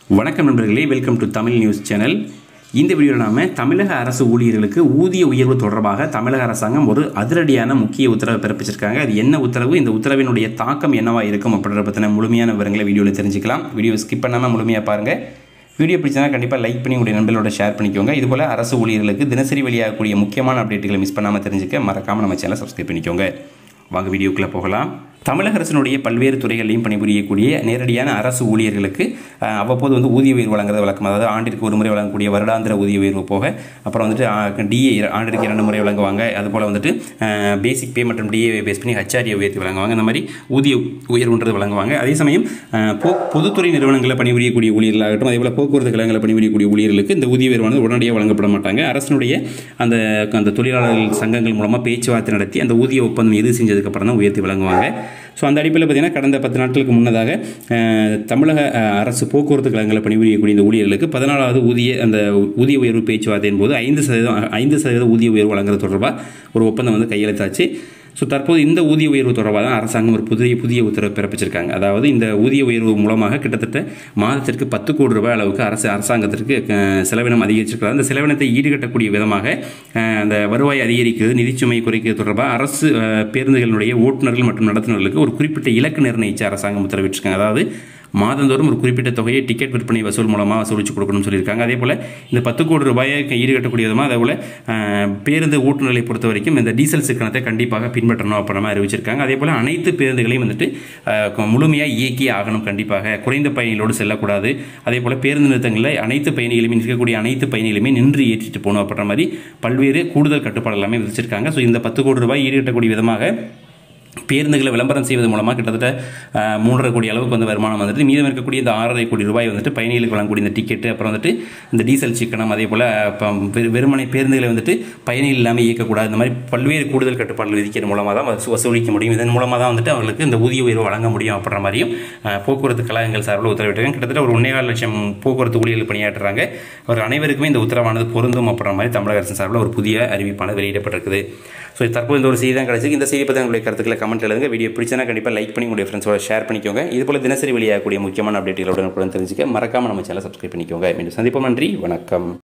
வணக்கம் நண்பர்களே welcome to Tamil news channel இந்த வீடியோவில் நாம தமிழக அரசு ஊழியர்களுக்கு ஊதிய உயர்வு தொடர்பாக தமிழக அரசாங்கம் ஒரு அதிரடியான முக்கிய உத்தரவை பிறப்பிச்சிருக்காங்க அது என்ன உத்தரவு இந்த உத்தரவினுடைய தாக்கம் என்னவா இருக்கும் அப்படின்ற பற்றின முழுமையான விவரங்களை வீடியோவில் தெரிஞ்சுக்கலாம் வீடியோ ஸ்கிப் பண்ணாமல் முழுமையாக பாருங்கள் வீடியோ பிடிச்சனா கண்டிப்பாக லைக் பண்ணி உங்களுடைய நண்பர்களோட ஷேர் பண்ணிக்கோங்க இதுபோல் அரசு ஊழியர்களுக்கு தினசரி வெளியாகக்கூடிய முக்கியமான அப்டேட்டுகளை மிஸ் பண்ணாமல் தெரிஞ்சுக்க மறக்காமல் நம்ம சேனலை சப்ஸ்கிரைப் பண்ணிக்கோங்க வாங்க வீடியோக்குள்ளே போகலாம் தமிழக அரசினுடைய பல்வேறு துறைகளிலும் பணிபுரியக்கூடிய நேரடியான அரசு ஊழியர்களுக்கு அஹ், அவ்வப்போது வந்து ஊதிய உயர்வு வழங்குறது வழக்கம் அதாவது ஆண்டிற்கு ஒரு முறை வழங்கக்கூடிய வருடாந்திர ஊதிய உயர்வு போக அப்புறம் வந்துட்டு டிஏ ஆண்டிற்கு இரண்டு முறை வழங்குவாங்க அதுபோல் வந்துட்டு பேசிக் பே மற்றும் டிஏ பேஸ் பண்ணி ஹச்ஆர்ஏ உயர்த்தி வழங்குவாங்க இந்த மாதிரி ஊதிய உயர்வுன்றது வழங்குவாங்க அதே சமயம் அஹ், போ பொதுத்துறை நிறுவனங்களில் பணிபுரியக்கூடிய ஊழியர்களாகட்டும் அதே போல் போக்குவரத்து கழகங்களில் பணிபுரியக்கூடிய ஊழியர்களுக்கு இந்த ஊதிய உயர்வானது உடனடியாக வழங்கப்பட மாட்டாங்க அரசினுடைய அந்த அந்த தொழிலாளர்கள் சங்கங்கள் மூலமாக பேச்சுவார்த்தை நடத்தி அந்த ஊதிய ஒப்பந்தம் இறுதி செஞ்சதுக்கப்புறம் தான் உயர்த்தி வழங்குவாங்க ஸோ அந்த அடிப்படையில் பார்த்தீங்கன்னா கடந்த பத்து நாட்களுக்கு முன்னதாக அஹ், தமிழக அஹ், அரசு போக்குவரத்து கழகங்களில் பணிபுரியக்கூடிய இந்த ஊழியர்களுக்கு பதினாலாவது ஊதிய அந்த ஊதிய உயர்வு பேச்சுவார்த்தையின் போது ஐந்து சதவீதம் ஐந்து சதவீத ஊதிய உயர்வு வழங்குறது தொடர்பாக ஒரு ஒப்பந்தம் வந்து கையெழுத்தாச்சு ஸோ தற்போது இந்த ஊதிய உயர்வு தொடர்பாக தான் அரசாங்கம் ஒரு புதிய புதிய உத்தரவு பிறப்பிச்சிருக்காங்க அதாவது இந்த ஊதிய உயர்வு மூலமாக கிட்டத்தட்ட மாதத்திற்கு பத்து கோடி ரூபாய் அளவுக்கு அரசு அரசாங்கத்திற்கு அஹ், செலவினம் அதிகரிச்சிருக்கிறார் அந்த செலவினத்தை ஈடுகட்டக்கூடிய விதமாக அஹ், அந்த வருவாய் அதிகரிக்கிறது நிதிச்சுமை குறைக்கிறது தொடர்பாக அரசு அஹ், பேருந்துகளினுடைய ஓட்டுநர்கள் மற்றும் நடத்துனர்களுக்கு ஒரு குறிப்பிட்ட இலக்கு நிர்ணயிச்சு அரசாங்கம் உத்தரவிட்டிருக்காங்க அதாவது மாதந்தோறும் ஒரு குறிப்பிட்ட தொகையை டிக்கெட் விற்பனை வசூல் மூலமாக வசூலித்து கொடுக்கணும்னு சொல்லியிருக்காங்க அதே போல் இந்த பத்து கோடி ரூபாயை ஈடுகட்டக்கூடிய விதமாக அதே போல் அஹ், பேருந்து ஓட்டுநர்களை பொறுத்த வரைக்கும் இந்த டீசல் சிக்கனத்தை கண்டிப்பாக பின்பற்றணும் அப்புறமா அறிவிச்சிருக்காங்க அதே போல் அனைத்து பேருந்துகளையும் வந்துட்டு முழுமையாக இயக்கி ஆகணும் கண்டிப்பாக குறைந்த பயணிகளோடு செல்லக்கூடாது அதே போல் பேருந்து நிறுத்தங்களில் அனைத்து பயணிகளுமே இருக்கக்கூடிய அனைத்து பயணிகளுமே நின்று ஏற்றிட்டு போகணும் அப்படின்ற மாதிரி பல்வேறு கூடுதல் கட்டுப்பாடு எல்லாமே விதிச்சிருக்காங்க ஸோ இந்த பத்து கோடி ரூபாய் ஈடுகட்டக்கூடிய விதமாக பேருந்துகளை விளம்பரம் செய்வது மூலமாக கிட்டத்தட்ட அஹ், மூன்றரை கோடி அளவுக்கு வந்து வருமானம் வந்துட்டு மீதம் இருக்கக்கூடிய இந்த ஆறரை கோடி ரூபாய் வந்துட்டு பயணிகளுக்கு வழங்கக்கூடிய இந்த டிக்கெட்டு அப்புறம் வந்துட்டு இந்த டீசல் சிக்கனம் அதே போல் வெறுமனை பேருந்துகளை வந்துட்டு பயணிகள் இல்லாமல் இயக்கக்கூடாது இந்த மாதிரி பல்வேறு கூடுதல் கட்டுப்பாடுகள் விதிக்கிறது மூலமாக தான் வசூ- வசூலிக்க முடியும் இதன் மூலமாக தான் வந்துட்டு அவர்களுக்கு இந்த ஊதிய உயர்வு வழங்க முடியும் அப்படின்ற மாதிரியும் அஹ், போக்குவரத்து கழகங்கள் சார்பில் உத்தரவிட்டிருக்காங்க கிட்டத்தட்ட ஒரு ஒன்றே லட்சம் போக்குவரத்து ஊழியர்கள் பணியாற்றுறாங்க அவர் அனைவருக்குமே இந்த உத்தரவானது பொருந்தும் அப்படின்ற மாதிரி தமிழக அரசின் சார்பில் ஒரு புதிய அறிவிப்பானது வெளியிடப்பட்டிருக்குது ஸோ தற்போது இந்த ஒரு செய்தி தான் கிடச்சிருக்கு இந்த செய்தி பற்றி உங்களுடைய கருத்துக்களை கமெண்ட் எழுதுங்க வீடியோ பிடிச்சனா கண்டிப்பாக லைக் பண்ணி உங்களுடைய ஃப்ரெண்ட்ஸோட ஷேர் பண்ணிக்கோங்க இது போல தினசரி வெளியாகக்கூடிய முக்கியமான அப்டேட்டுகளோட தெரிஞ்சுக்க மறக்காம நம்ம சேனலை சப்ஸ்கிரைப் பண்ணிக்கோங்க மீண்டும் சந்திப்போம் நன்றி வணக்கம்